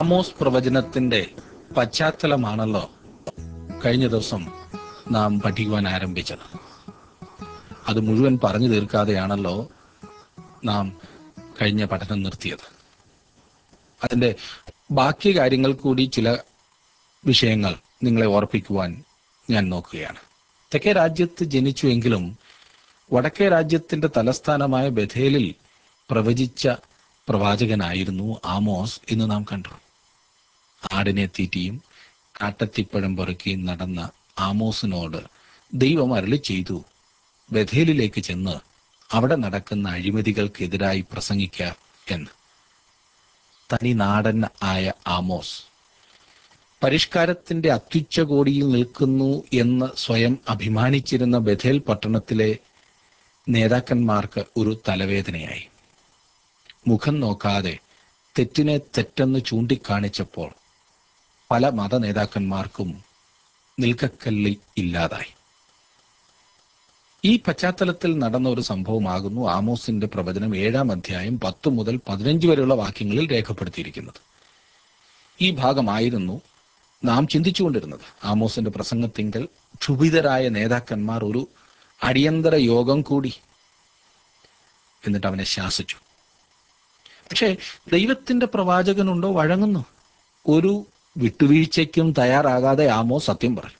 Amos പ്രവചനത്തിന്റെ പശ്ചാത്തലമാണല്ലോ കഴിഞ്ഞ ദിവസം നാം പഠിക്കുവാൻ ആരംഭിച്ചത് അത് മുഴുവൻ പറഞ്ഞു തീർക്കാതെയാണല്ലോ നാം കഴിഞ്ഞ പഠനം നിർത്തിയത് അതിന്റെ ബാക്കി കാര്യങ്ങൾ കൂടി ചില വിഷയങ്ങൾ നിങ്ങളെ ഓർപ്പിക്കുവാൻ ഞാൻ നോക്കുകയാണ് തെക്കേ രാജ്യത്ത് ജനിച്ചുവെങ്കിലും വടക്കേ രാജ്യത്തിന്റെ തലസ്ഥാനമായ ബഥേലിൽ പ്രവചിച്ച പ്രവാചകനായിരുന്നു ആമോസ് എന്ന് നാം കണ്ടു ആടിനെ തീറ്റിയും കാട്ടത്തിപ്പഴം പെറുക്കിയും നടന്ന ആമോസിനോട് ദൈവം അരളി ചെയ്തു ബഥേലിലേക്ക് ചെന്ന് അവിടെ നടക്കുന്ന അഴിമതികൾക്കെതിരായി പ്രസംഗിക്ക എന്ന് തനി നാടൻ ആയ ആമോസ് പരിഷ്കാരത്തിന്റെ അത്യുച്ചകോടിയിൽ നിൽക്കുന്നു എന്ന് സ്വയം അഭിമാനിച്ചിരുന്ന ബഥേൽ പട്ടണത്തിലെ നേതാക്കന്മാർക്ക് ഒരു തലവേദനയായി മുഖം നോക്കാതെ തെറ്റിനെ തെറ്റെന്ന് ചൂണ്ടിക്കാണിച്ചപ്പോൾ പല മത നേതാക്കന്മാർക്കും നിൽക്കക്കല്ല് ഇല്ലാതായി ഈ പശ്ചാത്തലത്തിൽ നടന്ന ഒരു സംഭവമാകുന്നു ആമോസിന്റെ പ്രവചനം ഏഴാം അധ്യായം പത്ത് മുതൽ പതിനഞ്ച് വരെയുള്ള വാക്യങ്ങളിൽ രേഖപ്പെടുത്തിയിരിക്കുന്നത് ഈ ഭാഗമായിരുന്നു നാം ചിന്തിച്ചുകൊണ്ടിരുന്നത് ആമോസിന്റെ പ്രസംഗത്തിങ്കൽ ക്ഷുഭിതരായ നേതാക്കന്മാർ ഒരു അടിയന്തര യോഗം കൂടി എന്നിട്ട് അവനെ ശാസിച്ചു പക്ഷേ ദൈവത്തിന്റെ പ്രവാചകനുണ്ടോ വഴങ്ങുന്നു ഒരു വിട്ടുവീഴ്ചയ്ക്കും തയ്യാറാകാതെ ആമോ സത്യം പറഞ്ഞു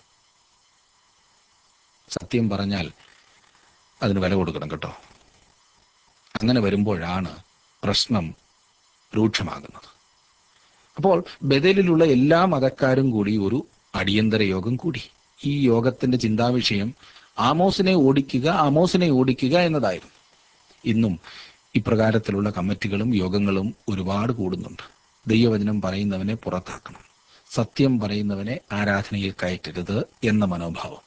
സത്യം പറഞ്ഞാൽ അതിന് വില കൊടുക്കണം കേട്ടോ അങ്ങനെ വരുമ്പോഴാണ് പ്രശ്നം രൂക്ഷമാകുന്നത് അപ്പോൾ ബദലിലുള്ള എല്ലാ മതക്കാരും കൂടി ഒരു അടിയന്തര യോഗം കൂടി ഈ യോഗത്തിന്റെ ചിന്താവിഷയം ആമോസിനെ ഓടിക്കുക ആമോസിനെ ഓടിക്കുക എന്നതായിരുന്നു ഇന്നും ഇപ്രകാരത്തിലുള്ള കമ്മിറ്റികളും യോഗങ്ങളും ഒരുപാട് കൂടുന്നുണ്ട് ദൈവവചനം പറയുന്നവനെ പുറത്താക്കണം സത്യം പറയുന്നവനെ ആരാധനയിൽ കയറ്റരുത് എന്ന മനോഭാവം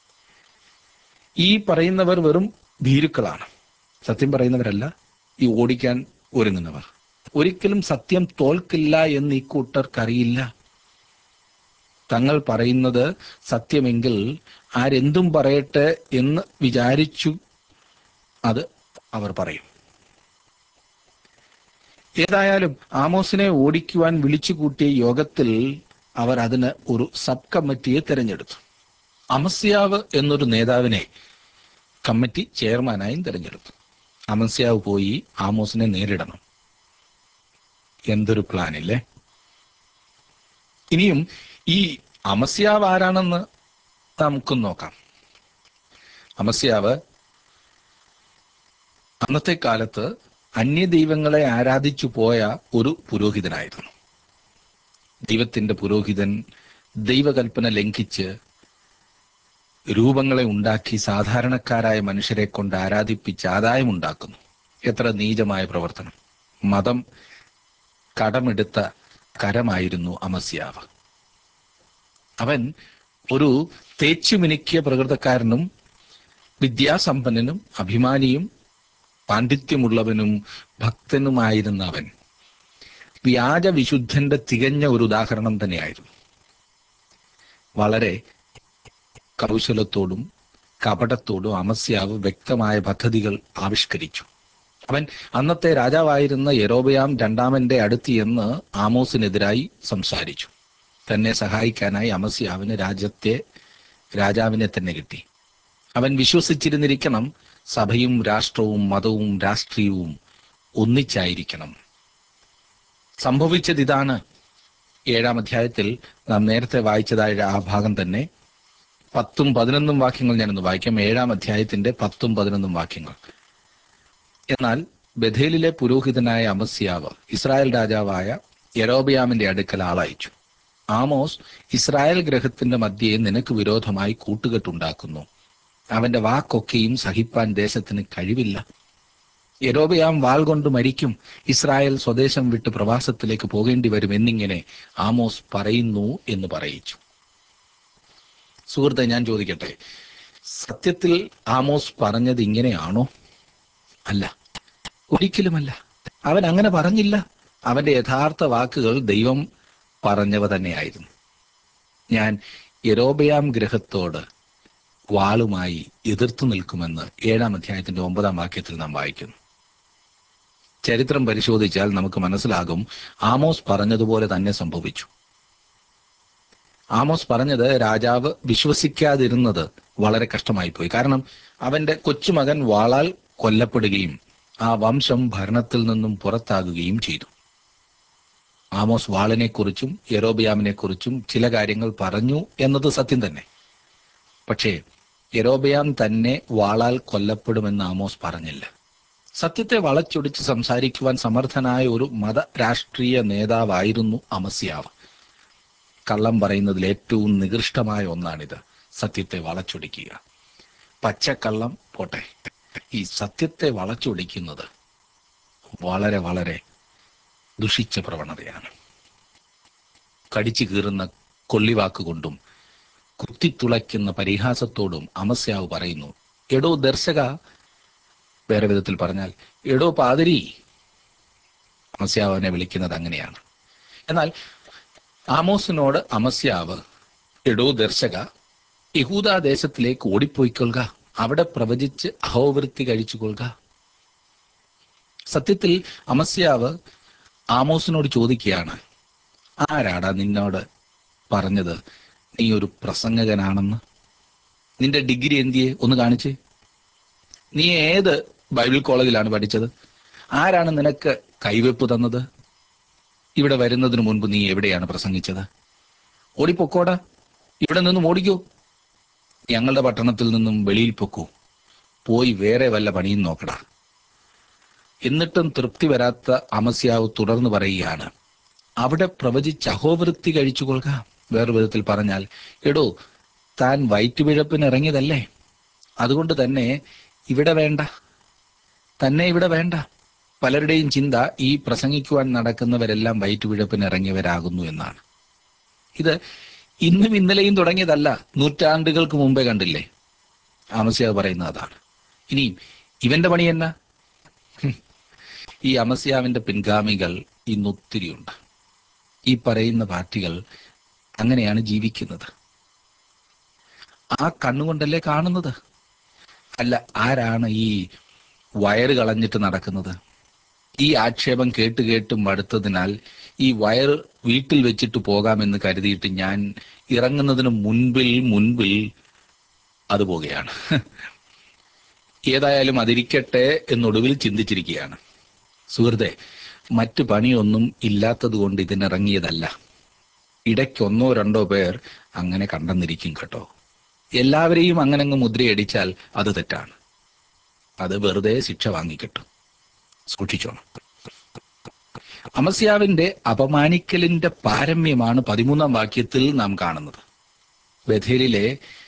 ഈ പറയുന്നവർ വെറും ഭീരുക്കളാണ് സത്യം പറയുന്നവരല്ല ഈ ഓടിക്കാൻ ഒരുങ്ങുന്നവർ ഒരിക്കലും സത്യം തോൽക്കില്ല എന്ന് ഈ കൂട്ടർക്കറിയില്ല തങ്ങൾ പറയുന്നത് സത്യമെങ്കിൽ ആരെന്തും പറയട്ടെ എന്ന് വിചാരിച്ചു അത് അവർ പറയും ഏതായാലും ആമോസിനെ ഓടിക്കുവാൻ വിളിച്ചു കൂട്ടിയ യോഗത്തിൽ അവർ അതിന് ഒരു സബ് കമ്മിറ്റിയെ തെരഞ്ഞെടുത്തു അമസ്യാവ് എന്നൊരു നേതാവിനെ കമ്മിറ്റി ചെയർമാനായും തെരഞ്ഞെടുത്തു അമസ്യാവ് പോയി ആമോസിനെ നേരിടണം എന്തൊരു പ്ലാനില്ലേ ഇനിയും ഈ അമസ്യാവ് ആരാണെന്ന് നമുക്കും നോക്കാം അമസ്യാവ് അന്നത്തെ കാലത്ത് അന്യദൈവങ്ങളെ ആരാധിച്ചു പോയ ഒരു പുരോഹിതനായിരുന്നു ദൈവത്തിന്റെ പുരോഹിതൻ ദൈവകൽപ്പന ലംഘിച്ച് രൂപങ്ങളെ ഉണ്ടാക്കി സാധാരണക്കാരായ മനുഷ്യരെ കൊണ്ട് ആരാധിപ്പിച്ച് ആദായമുണ്ടാക്കുന്നു എത്ര നീചമായ പ്രവർത്തനം മതം കടമെടുത്ത കരമായിരുന്നു അമസ്യാവ് അവൻ ഒരു തേച്ചുമിനുക്കിയ പ്രകൃതക്കാരനും വിദ്യാസമ്പന്നനും അഭിമാനിയും പാണ്ഡിത്യമുള്ളവനും ഭക്തനുമായിരുന്ന അവൻ വ്യാജ വിശുദ്ധന്റെ തികഞ്ഞ ഒരു ഉദാഹരണം തന്നെയായിരുന്നു വളരെ കൗശലത്തോടും കപടത്തോടും അമസ്യാവ് വ്യക്തമായ പദ്ധതികൾ ആവിഷ്കരിച്ചു അവൻ അന്നത്തെ രാജാവായിരുന്ന യരോബയാം രണ്ടാമന്റെ അടുത്ത് എന്ന് ആമോസിനെതിരായി സംസാരിച്ചു തന്നെ സഹായിക്കാനായി അമസ്യാവിന് രാജ്യത്തെ രാജാവിനെ തന്നെ കിട്ടി അവൻ വിശ്വസിച്ചിരുന്നിരിക്കണം സഭയും രാഷ്ട്രവും മതവും രാഷ്ട്രീയവും ഒന്നിച്ചായിരിക്കണം സംഭവിച്ചത് ഇതാണ് ഏഴാം അധ്യായത്തിൽ നാം നേരത്തെ വായിച്ചതായ ആ ഭാഗം തന്നെ പത്തും പതിനൊന്നും വാക്യങ്ങൾ ഞാനൊന്ന് വായിക്കാം ഏഴാം അധ്യായത്തിന്റെ പത്തും പതിനൊന്നും വാക്യങ്ങൾ എന്നാൽ ബഥേലിലെ പുരോഹിതനായ അമസ്യാവ് ഇസ്രായേൽ രാജാവായ യരോബയാമിന്റെ അടുക്കൽ ആളയച്ചു ആമോസ് ഇസ്രായേൽ ഗ്രഹത്തിന്റെ മധ്യേ നിനക്ക് വിരോധമായി കൂട്ടുകെട്ടുണ്ടാക്കുന്നു അവന്റെ വാക്കൊക്കെയും സഹിപ്പാൻ ദേശത്തിന് കഴിവില്ല യരോബയാം വാൾ കൊണ്ട് മരിക്കും ഇസ്രായേൽ സ്വദേശം വിട്ട് പ്രവാസത്തിലേക്ക് പോകേണ്ടി വരും എന്നിങ്ങനെ ആമോസ് പറയുന്നു എന്ന് പറയിച്ചു സുഹൃത്തെ ഞാൻ ചോദിക്കട്ടെ സത്യത്തിൽ ആമോസ് പറഞ്ഞത് ഇങ്ങനെയാണോ അല്ല ഒരിക്കലുമല്ല അവൻ അങ്ങനെ പറഞ്ഞില്ല അവന്റെ യഥാർത്ഥ വാക്കുകൾ ദൈവം പറഞ്ഞവ തന്നെയായിരുന്നു ഞാൻ യരോബയാം ഗ്രഹത്തോട് വാളുമായി എതിർത്തു നിൽക്കുമെന്ന് ഏഴാം അധ്യായത്തിന്റെ ഒമ്പതാം വാക്യത്തിൽ നാം വായിക്കുന്നു ചരിത്രം പരിശോധിച്ചാൽ നമുക്ക് മനസ്സിലാകും ആമോസ് പറഞ്ഞതുപോലെ തന്നെ സംഭവിച്ചു ആമോസ് പറഞ്ഞത് രാജാവ് വിശ്വസിക്കാതിരുന്നത് വളരെ കഷ്ടമായി പോയി കാരണം അവന്റെ കൊച്ചുമകൻ വാളാൽ കൊല്ലപ്പെടുകയും ആ വംശം ഭരണത്തിൽ നിന്നും പുറത്താകുകയും ചെയ്തു ആമോസ് വാളിനെക്കുറിച്ചും യെരോബിയാമിനെ കുറിച്ചും ചില കാര്യങ്ങൾ പറഞ്ഞു എന്നത് സത്യം തന്നെ പക്ഷേ യെരോബിയാം തന്നെ വാളാൽ കൊല്ലപ്പെടുമെന്ന് ആമോസ് പറഞ്ഞില്ല സത്യത്തെ വളച്ചൊടിച്ച് സംസാരിക്കുവാൻ സമർത്ഥനായ ഒരു മത രാഷ്ട്രീയ നേതാവായിരുന്നു അമസ്യാവ് കള്ളം പറയുന്നതിൽ ഏറ്റവും നികൃഷ്ടമായ ഒന്നാണിത് സത്യത്തെ വളച്ചൊടിക്കുക പച്ചക്കള്ളം പോട്ടെ ഈ സത്യത്തെ വളച്ചൊടിക്കുന്നത് വളരെ വളരെ ദുഷിച്ച പ്രവണതയാണ് കടിച്ചു കീറുന്ന കൊള്ളിവാക്കുകൊണ്ടും കുത്തിത്തുളയ്ക്കുന്ന പരിഹാസത്തോടും അമസ്യാവ് പറയുന്നു എടോ ദർശക വേറെ വിധത്തിൽ പറഞ്ഞാൽ എടോ പാതിരി അമസ്യാവ് അവനെ വിളിക്കുന്നത് അങ്ങനെയാണ് എന്നാൽ ആമോസിനോട് അമസ്യാവ് എടോ ദർശക യഹൂദാ ദേശത്തിലേക്ക് ഓടിപ്പോയിക്കൊള്ളുക അവിടെ പ്രവചിച്ച് അഹോവൃത്തി കഴിച്ചുകൊള്ളുക സത്യത്തിൽ അമസ്യാവ് ആമോസിനോട് ചോദിക്കുകയാണ് ആരാടാ നിന്നോട് പറഞ്ഞത് നീ ഒരു പ്രസംഗകനാണെന്ന് നിന്റെ ഡിഗ്രി എന്തിയെ ഒന്ന് കാണിച്ച് നീ ഏത് ബൈബിൾ കോളേജിലാണ് പഠിച്ചത് ആരാണ് നിനക്ക് കൈവെപ്പ് തന്നത് ഇവിടെ വരുന്നതിന് മുൻപ് നീ എവിടെയാണ് പ്രസംഗിച്ചത് ഓടിപ്പൊക്കോടാ ഇവിടെ നിന്നും ഓടിക്കോ ഞങ്ങളുടെ പട്ടണത്തിൽ നിന്നും വെളിയിൽ പൊക്കൂ പോയി വേറെ വല്ല പണിയും നോക്കടാ എന്നിട്ടും തൃപ്തി വരാത്ത അമസ്യാവ് തുടർന്ന് പറയുകയാണ് അവിടെ പ്രവചിച്ച് അഹോവൃത്തി കഴിച്ചുകൊള്ളുക വേറെ വിധത്തിൽ പറഞ്ഞാൽ എടോ താൻ വയറ്റുപിഴപ്പിന് ഇറങ്ങിയതല്ലേ അതുകൊണ്ട് തന്നെ ഇവിടെ വേണ്ട തന്നെ ഇവിടെ വേണ്ട പലരുടെയും ചിന്ത ഈ പ്രസംഗിക്കുവാൻ നടക്കുന്നവരെല്ലാം വയറ്റുപിഴപ്പിന് ഇറങ്ങിയവരാകുന്നു എന്നാണ് ഇത് ഇന്നും ഇന്നലെയും തുടങ്ങിയതല്ല നൂറ്റാണ്ടുകൾക്ക് മുമ്പേ കണ്ടില്ലേ അമസ്യാവ് പറയുന്നത് അതാണ് ഇനിയും ഇവന്റെ പണി എന്നാ ഹും. ഈ അമസ്യാവിന്റെ പിൻഗാമികൾ ഇന്ന് ഒത്തിരിയുണ്ട് ഈ പറയുന്ന പാർട്ടികൾ അങ്ങനെയാണ് ജീവിക്കുന്നത് ആ കണ്ണുകൊണ്ടല്ലേ കാണുന്നത് അല്ല ആരാണ് ഈ വയറ് കളഞ്ഞിട്ട് നടക്കുന്നത് ഈ ആക്ഷേപം കേട്ട് കേട്ട് മടുത്തതിനാൽ ഈ വയർ വീട്ടിൽ വെച്ചിട്ട് പോകാമെന്ന് കരുതിയിട്ട് ഞാൻ ഇറങ്ങുന്നതിന് മുൻപിൽ മുൻപിൽ അത് പോകുകയാണ് ഏതായാലും അതിരിക്കട്ടെ എന്നൊടുവിൽ ചിന്തിച്ചിരിക്കുകയാണ് സുഹൃത്തെ മറ്റു പണിയൊന്നും ഇല്ലാത്തത് കൊണ്ട് ഇതിനിറങ്ങിയതല്ല ഇടയ്ക്കൊന്നോ രണ്ടോ പേർ അങ്ങനെ കണ്ടെന്നിരിക്കും കേട്ടോ എല്ലാവരെയും അങ്ങനെ അങ്ങ് മുദ്രയടിച്ചാൽ അത് തെറ്റാണ് അത് വെറുതെ ശിക്ഷ വാങ്ങിക്കിട്ടും സൂക്ഷിച്ചോണം അമസ്യാവിന്റെ അപമാനിക്കലിന്റെ പാരമ്യമാണ് പതിമൂന്നാം വാക്യത്തിൽ നാം കാണുന്നത് ബഥേലിലെ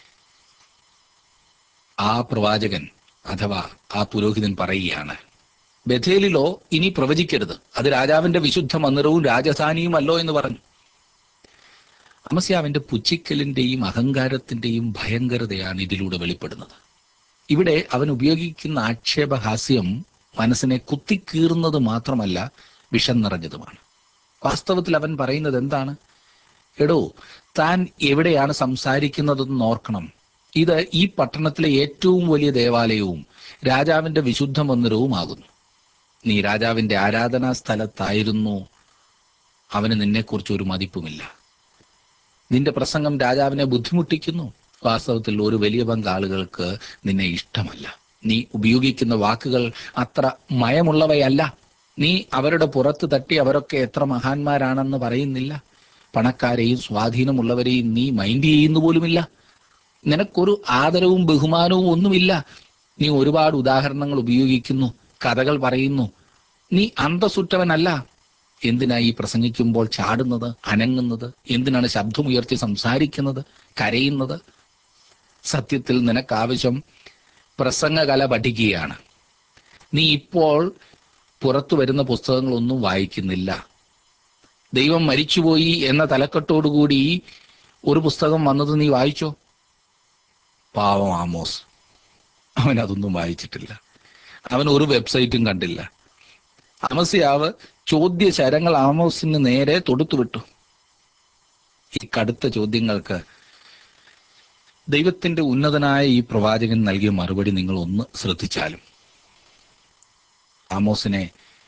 ആ പ്രവാചകൻ അഥവാ ആ പുരോഹിതൻ പറയുകയാണ് ബഥേലിലോ ഇനി പ്രവചിക്കരുത് അത് രാജാവിന്റെ വിശുദ്ധ മന്ദിരവും രാജധാനിയും അല്ലോ എന്ന് പറഞ്ഞു അമസ്യാവിന്റെ പുച്ചിക്കലിന്റെയും അഹങ്കാരത്തിന്റെയും ഭയങ്കരതയാണ് ഇതിലൂടെ വെളിപ്പെടുന്നത് ഇവിടെ അവൻ ഉപയോഗിക്കുന്ന ആക്ഷേപഹാസ്യം മനസ്സിനെ കുത്തിക്കീറുന്നത് മാത്രമല്ല വിഷം നിറഞ്ഞതുമാണ് വാസ്തവത്തിൽ അവൻ പറയുന്നത് എന്താണ് എടോ താൻ എവിടെയാണ് സംസാരിക്കുന്നതെന്ന് ഓർക്കണം ഇത് ഈ പട്ടണത്തിലെ ഏറ്റവും വലിയ ദേവാലയവും രാജാവിന്റെ വിശുദ്ധ മന്ദിരവുമാകുന്നു നീ രാജാവിന്റെ ആരാധനാ സ്ഥലത്തായിരുന്നു അവന് നിന്നെക്കുറിച്ച് ഒരു മതിപ്പുമില്ല നിന്റെ പ്രസംഗം രാജാവിനെ ബുദ്ധിമുട്ടിക്കുന്നു വാസ്തവത്തിൽ ഒരു വലിയ പങ്ക് ആളുകൾക്ക് നിന്നെ ഇഷ്ടമല്ല നീ ഉപയോഗിക്കുന്ന വാക്കുകൾ അത്ര മയമുള്ളവയല്ല നീ അവരുടെ പുറത്ത് തട്ടി അവരൊക്കെ എത്ര മഹാന്മാരാണെന്ന് പറയുന്നില്ല പണക്കാരെയും സ്വാധീനമുള്ളവരെയും നീ മൈൻഡ് ചെയ്യുന്നു പോലുമില്ല നിനക്കൊരു ആദരവും ബഹുമാനവും ഒന്നുമില്ല നീ ഒരുപാട് ഉദാഹരണങ്ങൾ ഉപയോഗിക്കുന്നു കഥകൾ പറയുന്നു നീ അന്തസുറ്റവനല്ല എന്തിനാ ഈ പ്രസംഗിക്കുമ്പോൾ ചാടുന്നത് അനങ്ങുന്നത് എന്തിനാണ് ശബ്ദമുയർത്തി സംസാരിക്കുന്നത് കരയുന്നത് സത്യത്തിൽ നിനക്കാവശ്യം പ്രസംഗകല പഠിക്കുകയാണ് നീ ഇപ്പോൾ പുറത്തു വരുന്ന പുസ്തകങ്ങളൊന്നും വായിക്കുന്നില്ല ദൈവം മരിച്ചുപോയി എന്ന തലക്കെട്ടോടുകൂടി ഒരു പുസ്തകം വന്നത് നീ വായിച്ചോ പാവം ആമോസ് അവൻ അതൊന്നും വായിച്ചിട്ടില്ല അവൻ ഒരു വെബ്സൈറ്റും കണ്ടില്ല അമസ്യാവ് ചോദ്യ ശരങ്ങൾ ആമോസിന് നേരെ തൊടുത്തുവിട്ടു ഈ കടുത്ത ചോദ്യങ്ങൾക്ക് ദൈവത്തിന്റെ ഉന്നതനായ ഈ പ്രവാചകൻ നൽകിയ മറുപടി നിങ്ങൾ ഒന്ന് ശ്രദ്ധിച്ചാലും ആമോസിനെ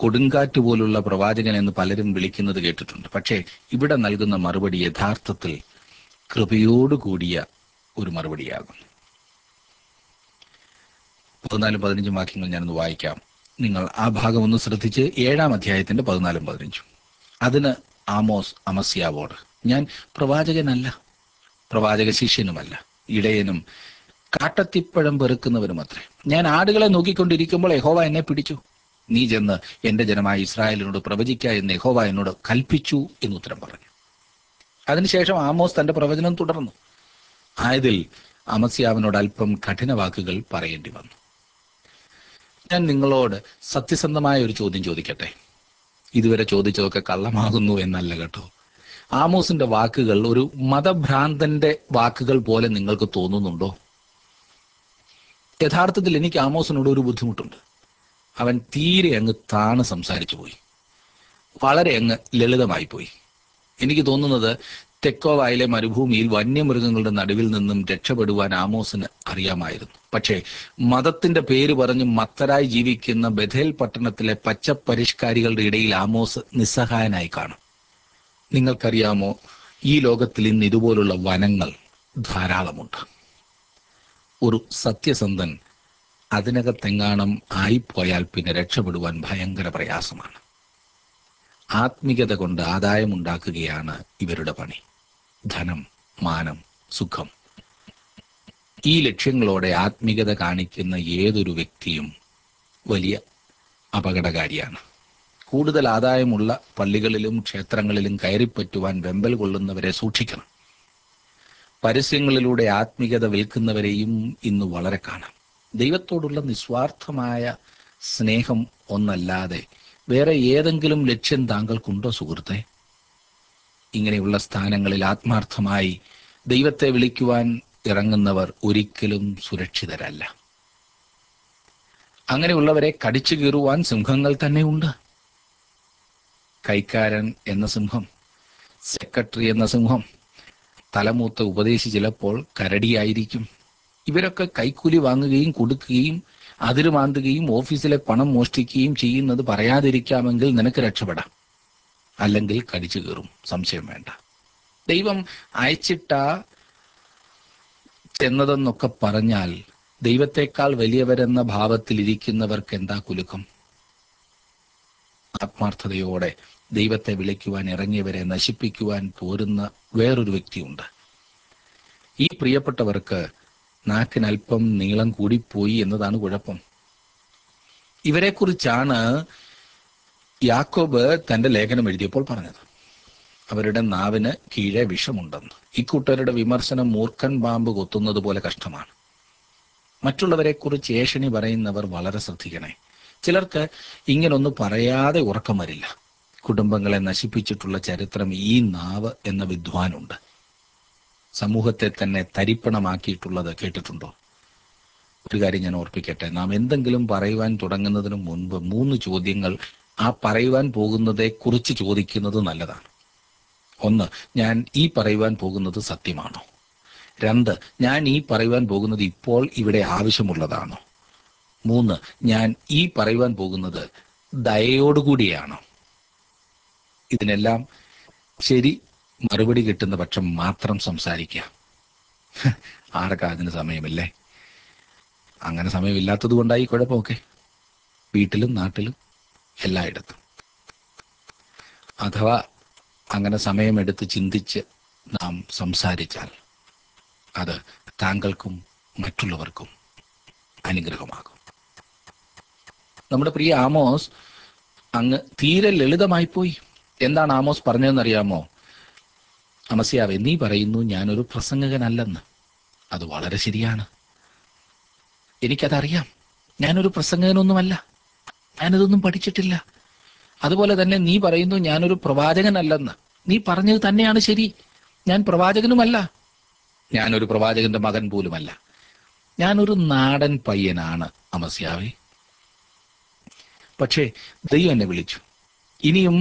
കൊടുങ്കാറ്റ് പോലുള്ള പ്രവാചകൻ എന്ന് പലരും വിളിക്കുന്നത് കേട്ടിട്ടുണ്ട് പക്ഷേ ഇവിടെ നൽകുന്ന മറുപടി യഥാർത്ഥത്തിൽ കൃപയോടുകൂടിയ ഒരു മറുപടിയാകും പതിനാലും പതിനഞ്ചും വാക്യങ്ങൾ ഞാനൊന്ന് വായിക്കാം നിങ്ങൾ ആ ഭാഗം ഒന്ന് ശ്രദ്ധിച്ച് ഏഴാം അധ്യായത്തിന്റെ പതിനാലും പതിനഞ്ചും അതിന് ആമോസ് അമസ്യാവോട് ഞാൻ പ്രവാചകനല്ല പ്രവാചക ശിഷ്യനുമല്ല ഇടയനും കാട്ടത്തിപ്പഴം പെറുക്കുന്നവരും അത്രേ ഞാൻ ആടുകളെ നോക്കിക്കൊണ്ടിരിക്കുമ്പോൾ യഹോവ എന്നെ പിടിച്ചു നീ ചെന്ന് എന്റെ ജനമായ ഇസ്രായേലിനോട് പ്രവചിക്ക എന്ന് യഹോവ എന്നോട് കൽപ്പിച്ചു എന്ന് ഉത്തരം പറഞ്ഞു അതിനുശേഷം ആമോസ് തന്റെ പ്രവചനം തുടർന്നു ആയതിൽ അമസ്യാവിനോട് അല്പം കഠിന വാക്കുകൾ പറയേണ്ടി വന്നു ഞാൻ നിങ്ങളോട് സത്യസന്ധമായ ഒരു ചോദ്യം ചോദിക്കട്ടെ ഇതുവരെ ചോദിച്ചതൊക്കെ കള്ളമാകുന്നു എന്നല്ല കേട്ടോ ആമോസിന്റെ വാക്കുകൾ ഒരു മതഭ്രാന്തന്റെ വാക്കുകൾ പോലെ നിങ്ങൾക്ക് തോന്നുന്നുണ്ടോ യഥാർത്ഥത്തിൽ എനിക്ക് ആമോസിനോട് ഒരു ബുദ്ധിമുട്ടുണ്ട് അവൻ തീരെ അങ്ങ് താണ് സംസാരിച്ചു പോയി വളരെ അങ്ങ് ലളിതമായി പോയി എനിക്ക് തോന്നുന്നത് തെക്കോവായിലെ മരുഭൂമിയിൽ വന്യമൃഗങ്ങളുടെ നടുവിൽ നിന്നും രക്ഷപ്പെടുവാൻ ആമോസിന് അറിയാമായിരുന്നു പക്ഷേ മതത്തിന്റെ പേര് പറഞ്ഞ് മത്തരായി ജീവിക്കുന്ന ബഥേൽ പട്ടണത്തിലെ പച്ചപ്പരിഷ്കാരികളുടെ ഇടയിൽ ആമോസ് നിസ്സഹായനായി കാണും നിങ്ങൾക്കറിയാമോ ഈ ലോകത്തിൽ ഇന്ന് ഇതുപോലുള്ള വനങ്ങൾ ധാരാളമുണ്ട് ഒരു സത്യസന്ധൻ അതിനകത്തെങ്ങാണം ആയിപ്പോയാൽ പിന്നെ രക്ഷപ്പെടുവാൻ ഭയങ്കര പ്രയാസമാണ് ആത്മികത കൊണ്ട് ആദായമുണ്ടാക്കുകയാണ് ഇവരുടെ പണി ധനം മാനം സുഖം ഈ ലക്ഷ്യങ്ങളോടെ ആത്മികത കാണിക്കുന്ന ഏതൊരു വ്യക്തിയും വലിയ അപകടകാരിയാണ് കൂടുതൽ ആദായമുള്ള പള്ളികളിലും ക്ഷേത്രങ്ങളിലും കയറിപ്പറ്റുവാൻ വെമ്പൽ കൊള്ളുന്നവരെ സൂക്ഷിക്കണം പരസ്യങ്ങളിലൂടെ ആത്മികത വിൽക്കുന്നവരെയും ഇന്ന് വളരെ കാണാം ദൈവത്തോടുള്ള നിസ്വാർത്ഥമായ സ്നേഹം ഒന്നല്ലാതെ വേറെ ഏതെങ്കിലും ലക്ഷ്യം താങ്കൾക്കുണ്ടോ സുഹൃത്തെ ഇങ്ങനെയുള്ള സ്ഥാനങ്ങളിൽ ആത്മാർത്ഥമായി ദൈവത്തെ വിളിക്കുവാൻ ഇറങ്ങുന്നവർ ഒരിക്കലും സുരക്ഷിതരല്ല അങ്ങനെയുള്ളവരെ കടിച്ചു കീറുവാൻ സിംഹങ്ങൾ തന്നെ ഉണ്ട് കൈക്കാരൻ എന്ന സിംഹം സെക്രട്ടറി എന്ന സിംഹം തലമൂത്ത ഉപദേശി ചിലപ്പോൾ കരടിയായിരിക്കും ഇവരൊക്കെ കൈക്കൂലി വാങ്ങുകയും കൊടുക്കുകയും അതിര് മാന്തുകയും ഓഫീസിലെ പണം മോഷ്ടിക്കുകയും ചെയ്യുന്നത് പറയാതിരിക്കാമെങ്കിൽ നിനക്ക് രക്ഷപ്പെടാം അല്ലെങ്കിൽ കടിച്ചു കീറും സംശയം വേണ്ട ദൈവം അയച്ചിട്ട ചെന്നതെന്നൊക്കെ പറഞ്ഞാൽ ദൈവത്തെക്കാൾ വലിയവരെന്ന ഭാവത്തിൽ ഇരിക്കുന്നവർക്ക് എന്താ കുലുക്കം ആത്മാർത്ഥതയോടെ ദൈവത്തെ വിളിക്കുവാൻ ഇറങ്ങിയവരെ നശിപ്പിക്കുവാൻ പോരുന്ന വേറൊരു വ്യക്തിയുണ്ട് ഈ പ്രിയപ്പെട്ടവർക്ക് നാക്കിനല്പം നീളം കൂടിപ്പോയി എന്നതാണ് കുഴപ്പം ഇവരെക്കുറിച്ചാണ് യാക്കോബ് തന്റെ ലേഖനം എഴുതിയപ്പോൾ പറഞ്ഞത് അവരുടെ നാവിന് കീഴെ വിഷമുണ്ടെന്ന് ഇക്കൂട്ടരുടെ വിമർശനം മൂർഖൻ പാമ്പ് കൊത്തുന്നത് പോലെ കഷ്ടമാണ് മറ്റുള്ളവരെ കുറിച്ച് ഏഷണി പറയുന്നവർ വളരെ ശ്രദ്ധിക്കണേ ചിലർക്ക് ഇങ്ങനൊന്നും പറയാതെ ഉറക്കം വരില്ല കുടുംബങ്ങളെ നശിപ്പിച്ചിട്ടുള്ള ചരിത്രം ഈ നാവ് എന്ന വിദ്വാനുണ്ട് സമൂഹത്തെ തന്നെ തരിപ്പണമാക്കിയിട്ടുള്ളത് കേട്ടിട്ടുണ്ടോ ഒരു കാര്യം ഞാൻ ഓർപ്പിക്കട്ടെ നാം എന്തെങ്കിലും പറയുവാൻ തുടങ്ങുന്നതിന് മുൻപ് മൂന്ന് ചോദ്യങ്ങൾ ആ പറയുവാൻ പോകുന്നതെ കുറിച്ച് ചോദിക്കുന്നത് നല്ലതാണ് ഒന്ന് ഞാൻ ഈ പറയുവാൻ പോകുന്നത് സത്യമാണോ രണ്ട് ഞാൻ ഈ പറയുവാൻ പോകുന്നത് ഇപ്പോൾ ഇവിടെ ആവശ്യമുള്ളതാണോ മൂന്ന് ഞാൻ ഈ പറയുവാൻ പോകുന്നത് ദയയോടുകൂടിയാണോ ഇതിനെല്ലാം ശരി മറുപടി കിട്ടുന്ന പക്ഷം മാത്രം സംസാരിക്കുക ആർക്കാ അതിന് സമയമില്ലേ അങ്ങനെ സമയമില്ലാത്തത് കൊണ്ടായി കുഴപ്പമൊക്കെ വീട്ടിലും നാട്ടിലും എല്ലായിടത്തും അഥവാ അങ്ങനെ സമയമെടുത്ത് ചിന്തിച്ച് നാം സംസാരിച്ചാൽ അത് താങ്കൾക്കും മറ്റുള്ളവർക്കും അനുഗ്രഹമാകും നമ്മുടെ പ്രിയ ആമോസ് അങ്ങ് തീരെ ലളിതമായി പോയി എന്താണ് ആമോസ് പറഞ്ഞതെന്നറിയാമോ അമസ്യാവെ നീ പറയുന്നു ഞാനൊരു പ്രസംഗകനല്ലെന്ന് അത് വളരെ ശരിയാണ് എനിക്കതറിയാം ഞാനൊരു പ്രസംഗകനൊന്നുമല്ല ഞാനിതൊന്നും പഠിച്ചിട്ടില്ല അതുപോലെ തന്നെ നീ പറയുന്നു ഞാനൊരു പ്രവാചകനല്ലെന്ന് നീ പറഞ്ഞത് തന്നെയാണ് ശരി ഞാൻ പ്രവാചകനുമല്ല ഞാനൊരു പ്രവാചകന്റെ മകൻ പോലുമല്ല ഞാനൊരു നാടൻ പയ്യനാണ് അമസ്യാവേ പക്ഷേ ദൈവം എന്നെ വിളിച്ചു ഇനിയും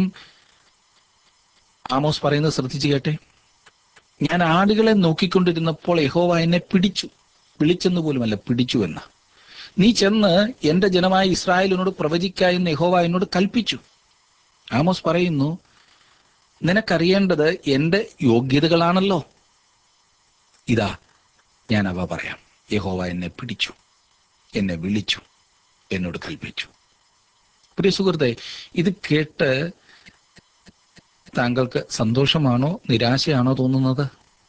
ആമോസ് പറയുന്നത് ശ്രദ്ധിച്ചു കേട്ടെ ഞാൻ ആടുകളെ നോക്കിക്കൊണ്ടിരുന്നപ്പോൾ യഹോവ എന്നെ പിടിച്ചു വിളിച്ചെന്ന് പോലുമല്ല പിടിച്ചു എന്ന നീ ചെന്ന് എന്റെ ജനമായ ഇസ്രായേലിനോട് പ്രവചിക്ക എന്ന് യഹോവ എന്നോട് കൽപ്പിച്ചു ആമോസ് പറയുന്നു നിനക്കറിയേണ്ടത് എന്റെ യോഗ്യതകളാണല്ലോ ഇതാ ഞാൻ അവ പറയാം യഹോവ എന്നെ പിടിച്ചു എന്നെ വിളിച്ചു എന്നോട് കൽപ്പിച്ചു പ്രിയ സുഹൃത്തെ ഇത് കേട്ട് താങ്കൾക്ക് സന്തോഷമാണോ നിരാശയാണോ തോന്നുന്നത്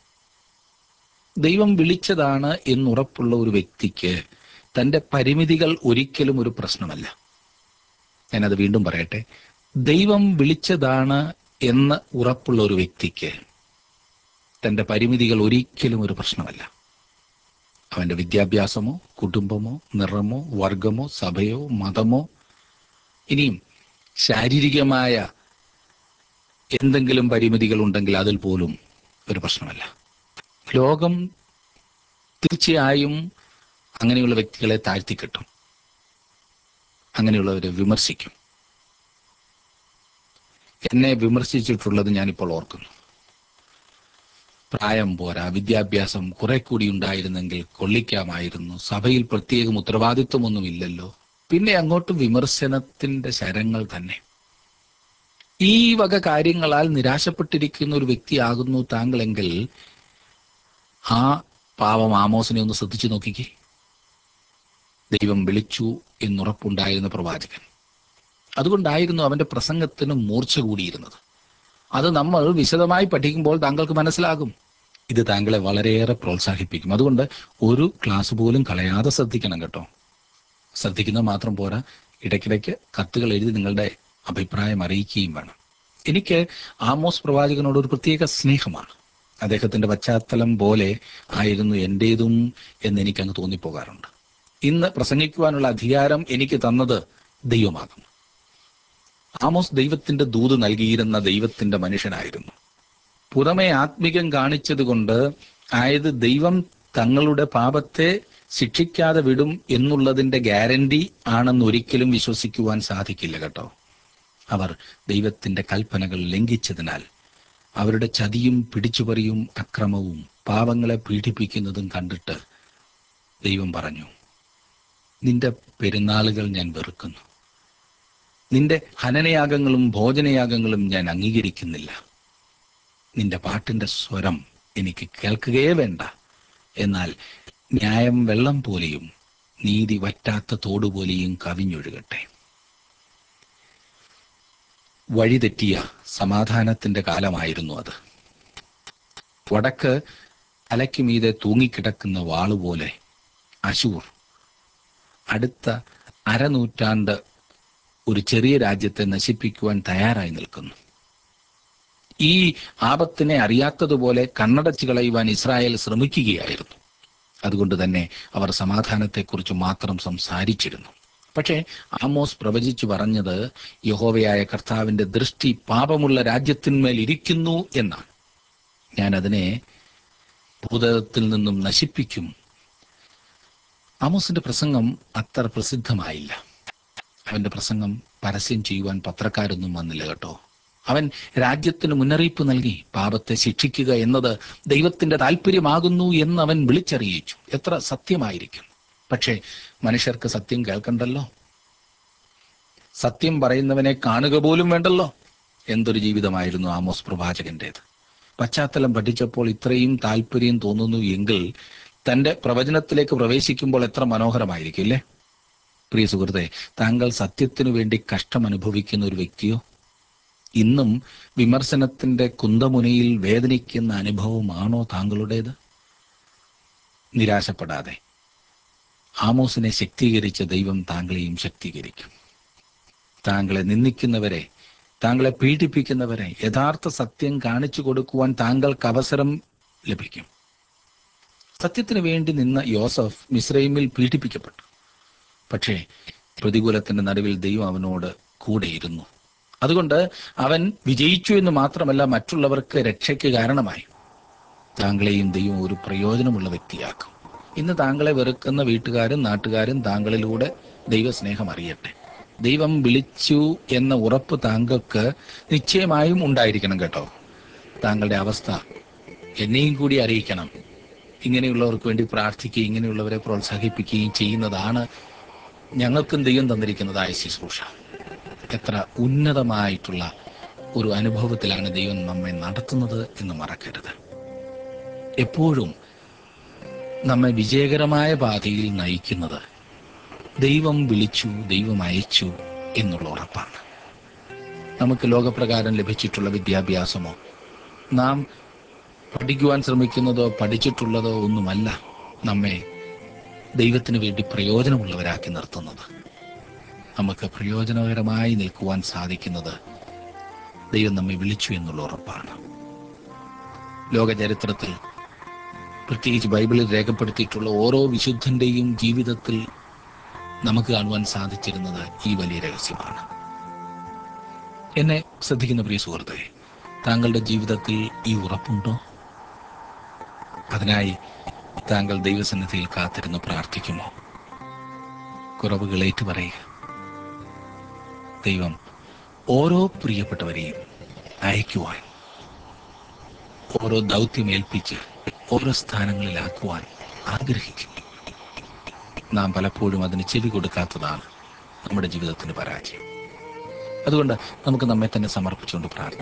ദൈവം വിളിച്ചതാണ് എന്നുറപ്പുള്ള ഒരു വ്യക്തിക്ക് തന്റെ പരിമിതികൾ ഒരിക്കലും ഒരു പ്രശ്നമല്ല ഞാനത് വീണ്ടും പറയട്ടെ ദൈവം വിളിച്ചതാണ് എന്ന് ഉറപ്പുള്ള ഒരു വ്യക്തിക്ക് തന്റെ പരിമിതികൾ ഒരിക്കലും ഒരു പ്രശ്നമല്ല അവന്റെ വിദ്യാഭ്യാസമോ കുടുംബമോ നിറമോ വർഗമോ സഭയോ മതമോ ഇനിയും ശാരീരികമായ എന്തെങ്കിലും പരിമിതികൾ ഉണ്ടെങ്കിൽ അതിൽ പോലും ഒരു പ്രശ്നമല്ല ലോകം തീർച്ചയായും അങ്ങനെയുള്ള വ്യക്തികളെ താഴ്ത്തിക്കെട്ടും അങ്ങനെയുള്ളവരെ വിമർശിക്കും എന്നെ വിമർശിച്ചിട്ടുള്ളത് ഞാനിപ്പോൾ ഓർക്കുന്നു പ്രായം പോരാ വിദ്യാഭ്യാസം കുറെ കൂടി ഉണ്ടായിരുന്നെങ്കിൽ കൊള്ളിക്കാമായിരുന്നു സഭയിൽ പ്രത്യേകം ഉത്തരവാദിത്വമൊന്നുമില്ലല്ലോ പിന്നെ അങ്ങോട്ട് വിമർശനത്തിന്റെ ശരങ്ങൾ തന്നെ ഈ വക കാര്യങ്ങളാൽ നിരാശപ്പെട്ടിരിക്കുന്ന ഒരു വ്യക്തിയാകുന്നു താങ്കളെങ്കിൽ ആ പാവം ആമോസിനെ ഒന്ന് ശ്രദ്ധിച്ചു നോക്കിക്കേ ദൈവം വിളിച്ചു എന്നുറപ്പുണ്ടായിരുന്ന പ്രവാചകൻ അതുകൊണ്ടായിരുന്നു അവന്റെ പ്രസംഗത്തിന് മൂർച്ച കൂടിയിരുന്നത് അത് നമ്മൾ വിശദമായി പഠിക്കുമ്പോൾ താങ്കൾക്ക് മനസ്സിലാകും ഇത് താങ്കളെ വളരെയേറെ പ്രോത്സാഹിപ്പിക്കും അതുകൊണ്ട് ഒരു ക്ലാസ് പോലും കളയാതെ ശ്രദ്ധിക്കണം കേട്ടോ ശ്രദ്ധിക്കുന്നത് മാത്രം പോരാ ഇടയ്ക്കിടയ്ക്ക് കത്തുകൾ എഴുതി നിങ്ങളുടെ അഭിപ്രായം അറിയിക്കുകയും വേണം എനിക്ക് ആമോസ് പ്രവാചകനോട് ഒരു പ്രത്യേക സ്നേഹമാണ് അദ്ദേഹത്തിന്റെ പശ്ചാത്തലം പോലെ ആയിരുന്നു എന്റേതും എന്ന് എനിക്കങ്ങ് തോന്നിപ്പോകാറുണ്ട് ഇന്ന് പ്രസംഗിക്കുവാനുള്ള അധികാരം എനിക്ക് തന്നത് ദൈവമാകുന്നു ആമോസ് ദൈവത്തിന്റെ ദൂത് നൽകിയിരുന്ന ദൈവത്തിന്റെ മനുഷ്യനായിരുന്നു പുറമെ ആത്മികം കാണിച്ചതുകൊണ്ട് ആയത് ദൈവം തങ്ങളുടെ പാപത്തെ ശിക്ഷിക്കാതെ വിടും എന്നുള്ളതിന്റെ ഗ്യാരണ്ടി ആണെന്ന് ഒരിക്കലും വിശ്വസിക്കുവാൻ സാധിക്കില്ല കേട്ടോ അവർ ദൈവത്തിന്റെ കൽപ്പനകൾ ലംഘിച്ചതിനാൽ അവരുടെ ചതിയും പിടിച്ചുപറിയും അക്രമവും പാവങ്ങളെ പീഡിപ്പിക്കുന്നതും കണ്ടിട്ട് ദൈവം പറഞ്ഞു നിന്റെ പെരുന്നാളുകൾ ഞാൻ വെറുക്കുന്നു നിന്റെ ഹനനയാഗങ്ങളും ഭോജനയാഗങ്ങളും ഞാൻ അംഗീകരിക്കുന്നില്ല നിന്റെ പാട്ടിന്റെ സ്വരം എനിക്ക് കേൾക്കുകയേ വേണ്ട എന്നാൽ ന്യായം വെള്ളം പോലെയും നീതി വറ്റാത്ത തോടുപോലെയും കവിഞ്ഞൊഴുകട്ടെ വഴിതെറ്റിയ സമാധാനത്തിന്റെ കാലമായിരുന്നു അത് വടക്ക് തലയ്ക്ക് മീതെ തൂങ്ങിക്കിടക്കുന്ന വാളുപോലെ അശൂർ അടുത്ത അരനൂറ്റാണ്ട് ഒരു ചെറിയ രാജ്യത്തെ നശിപ്പിക്കുവാൻ തയ്യാറായി നിൽക്കുന്നു ഈ ആപത്തിനെ അറിയാത്തതുപോലെ കണ്ണടച്ചു കളയുവാൻ ഇസ്രായേൽ ശ്രമിക്കുകയായിരുന്നു അതുകൊണ്ട് തന്നെ അവർ സമാധാനത്തെക്കുറിച്ച് മാത്രം സംസാരിച്ചിരുന്നു പക്ഷേ ആമോസ് പ്രവചിച്ചു പറഞ്ഞത് യഹോവയായ കർത്താവിന്റെ ദൃഷ്ടി പാപമുള്ള രാജ്യത്തിന്മേൽ ഇരിക്കുന്നു എന്നാണ് ഞാൻ അതിനെ ഭൂതത്തിൽ നിന്നും നശിപ്പിക്കും ആമോസിന്റെ പ്രസംഗം അത്ര പ്രസിദ്ധമായില്ല അവന്റെ പ്രസംഗം പരസ്യം ചെയ്യുവാൻ പത്രക്കാരൊന്നും വന്നില്ല കേട്ടോ അവൻ രാജ്യത്തിന് മുന്നറിയിപ്പ് നൽകി പാപത്തെ ശിക്ഷിക്കുക എന്നത് ദൈവത്തിന്റെ താല്പര്യമാകുന്നു എന്ന് അവൻ വിളിച്ചറിയിച്ചു എത്ര സത്യമായിരിക്കും പക്ഷേ മനുഷ്യർക്ക് സത്യം കേൾക്കണ്ടല്ലോ സത്യം പറയുന്നവനെ കാണുക പോലും വേണ്ടല്ലോ എന്തൊരു ജീവിതമായിരുന്നു ആമോസ് പ്രവാചകന്റേത് പശ്ചാത്തലം പഠിച്ചപ്പോൾ ഇത്രയും താല്പര്യം തോന്നുന്നു എങ്കിൽ തന്റെ പ്രവചനത്തിലേക്ക് പ്രവേശിക്കുമ്പോൾ എത്ര മനോഹരമായിരിക്കും അല്ലേ പ്രിയ സുഹൃത്തെ താങ്കൾ സത്യത്തിനു വേണ്ടി കഷ്ടം അനുഭവിക്കുന്ന ഒരു വ്യക്തിയോ ഇന്നും വിമർശനത്തിന്റെ കുന്തമുനയിൽ വേദനിക്കുന്ന അനുഭവമാണോ താങ്കളുടേത് നിരാശപ്പെടാതെ ആമോസിനെ ശക്തീകരിച്ച ദൈവം താങ്കളെയും ശക്തീകരിക്കും താങ്കളെ നിന്ദിക്കുന്നവരെ താങ്കളെ പീഡിപ്പിക്കുന്നവരെ യഥാർത്ഥ സത്യം കാണിച്ചു കൊടുക്കുവാൻ താങ്കൾക്ക് അവസരം ലഭിക്കും സത്യത്തിന് വേണ്ടി നിന്ന യോസഫ് മിസ്രൈമിൽ പീഡിപ്പിക്കപ്പെട്ടു പക്ഷേ പ്രതികൂലത്തിന്റെ നടുവിൽ ദൈവം അവനോട് കൂടെയിരുന്നു അതുകൊണ്ട് അവൻ വിജയിച്ചു എന്ന് മാത്രമല്ല മറ്റുള്ളവർക്ക് രക്ഷയ്ക്ക് കാരണമായി താങ്കളെയും ദൈവം ഒരു പ്രയോജനമുള്ള വ്യക്തിയാക്കും ഇന്ന് താങ്കളെ വെറുക്കുന്ന വീട്ടുകാരും നാട്ടുകാരും താങ്കളിലൂടെ ദൈവസ്നേഹം അറിയട്ടെ ദൈവം വിളിച്ചു എന്ന ഉറപ്പ് താങ്കൾക്ക് നിശ്ചയമായും ഉണ്ടായിരിക്കണം കേട്ടോ താങ്കളുടെ അവസ്ഥ എന്നെയും കൂടി അറിയിക്കണം ഇങ്ങനെയുള്ളവർക്ക് വേണ്ടി പ്രാർത്ഥിക്കുകയും ഇങ്ങനെയുള്ളവരെ പ്രോത്സാഹിപ്പിക്കുകയും ചെയ്യുന്നതാണ് ഞങ്ങൾക്കും ദൈവം തന്നിരിക്കുന്നതായ ശുശ്രൂഷ എത്ര ഉന്നതമായിട്ടുള്ള ഒരു അനുഭവത്തിലാണ് ദൈവം നമ്മെ നടത്തുന്നത് എന്ന് മറക്കരുത് എപ്പോഴും നമ്മെ വിജയകരമായ പാതയിൽ നയിക്കുന്നത് ദൈവം വിളിച്ചു ദൈവം അയച്ചു എന്നുള്ള ഉറപ്പാണ് നമുക്ക് ലോകപ്രകാരം ലഭിച്ചിട്ടുള്ള വിദ്യാഭ്യാസമോ നാം പഠിക്കുവാൻ ശ്രമിക്കുന്നതോ പഠിച്ചിട്ടുള്ളതോ ഒന്നുമല്ല നമ്മെ ദൈവത്തിന് വേണ്ടി പ്രയോജനമുള്ളവരാക്കി നിർത്തുന്നത് നമുക്ക് പ്രയോജനകരമായി നിൽക്കുവാൻ സാധിക്കുന്നത് ദൈവം നമ്മെ വിളിച്ചു എന്നുള്ള ഉറപ്പാണ് ലോക ചരിത്രത്തിൽ പ്രത്യേകിച്ച് ബൈബിളിൽ രേഖപ്പെടുത്തിയിട്ടുള്ള ഓരോ വിശുദ്ധന്റെയും ജീവിതത്തിൽ നമുക്ക് കാണുവാൻ സാധിച്ചിരുന്നത് ഈ വലിയ രഹസ്യമാണ് എന്നെ ശ്രദ്ധിക്കുന്ന പ്രിയ സുഹൃത്തെ താങ്കളുടെ ജീവിതത്തിൽ ഈ ഉറപ്പുണ്ടോ അതിനായി താങ്കൾ ദൈവസന്നിധിയിൽ കാത്തിരുന്ന് പ്രാർത്ഥിക്കുമോ കുറവുകൾ ഏറ്റുപറയുക ദൈവം ഓരോ പ്രിയപ്പെട്ടവരെയും അയക്കുവാൻ ഓരോ ദൗത്യം ഏൽപ്പിച്ച് ഓരോ സ്ഥാനങ്ങളിലാക്കുവാൻ ആഗ്രഹിക്കുന്നു നാം പലപ്പോഴും അതിന് ചെവി കൊടുക്കാത്തതാണ് നമ്മുടെ ജീവിതത്തിന് പരാജയം അതുകൊണ്ട് നമുക്ക് നമ്മെ തന്നെ സമർപ്പിച്ചുകൊണ്ട് പ്രാർത്ഥിക്കാം